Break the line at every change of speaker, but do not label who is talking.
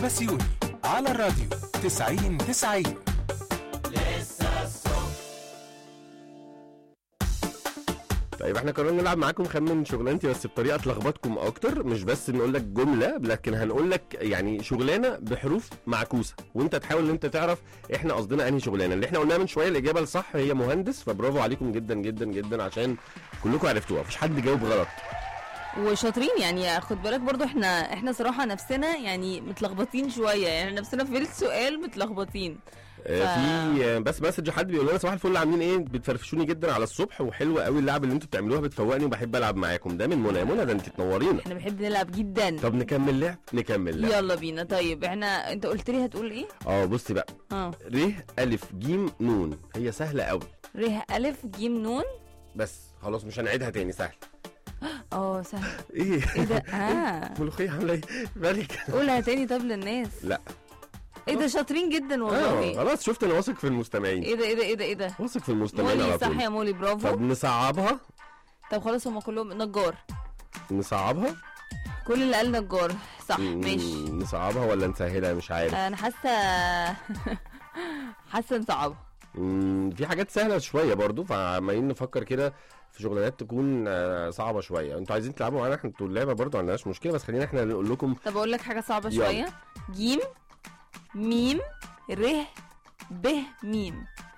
بسيوني على الراديو 90 90
طيب احنا قررنا نلعب معاكم خمن شغلانتي بس بطريقه تلخبطكم اكتر مش بس نقول لك جمله لكن هنقول لك يعني شغلانه بحروف معكوسه وانت تحاول ان انت تعرف احنا قصدنا انهي شغلانه اللي احنا قلناها من شويه الاجابه الصح هي مهندس فبرافو عليكم جدا جدا جدا عشان كلكم عرفتوها مفيش حد جاوب غلط
وشاطرين يعني خد بالك برضو احنا احنا صراحه نفسنا يعني متلخبطين شويه يعني نفسنا في السؤال متلخبطين
آه، في آه، بس مسج حد بيقول لنا صباح الفل عاملين ايه بتفرفشوني جدا على الصبح وحلوه قوي اللعب اللي انتوا بتعملوها بتفوقني وبحب العب معاكم ده من منى منى ده انت تنورينا
احنا بنحب نلعب جدا
طب نكمل لعب نكمل لعب
يلا بينا طيب احنا انت قلت لي هتقول ايه
اه بصي بقى
اه
ر الف جيم نون هي سهله قوي
ر الف جيم نون
بس خلاص مش هنعيدها تاني سهل
اه سهل
ايه
ايه ده اه
ملوخيه عامله ايه بالك
قولها تاني طب للناس
لا
ايه ده شاطرين جدا
اه
والله
خلاص شفت انا واثق في المستمعين
ايه ده ايه ده ايه ده ايه ده
واثق في المستمعين
مولي
على
صح
طول
يا مولي
طب
برافو
نصعبها
طب خلاص هم كلهم نجار
نصعبها
كل اللي قال نجار صح
مم،
ماشي
نصعبها ولا نسهلها مش عارف
انا حاسه حاسه نصعبها
مم، في حاجات سهله شويه برضو فعمالين نفكر كده في شغلانات تكون آه، صعبه شويه انتوا عايزين تلعبوا معانا احنا انتوا اللعبه برضو ما عندناش مشكله بس خلينا احنا نقول لكم
طب اقول لك حاجه صعبه
يلا.
شويه جيم ميم ر ب ميم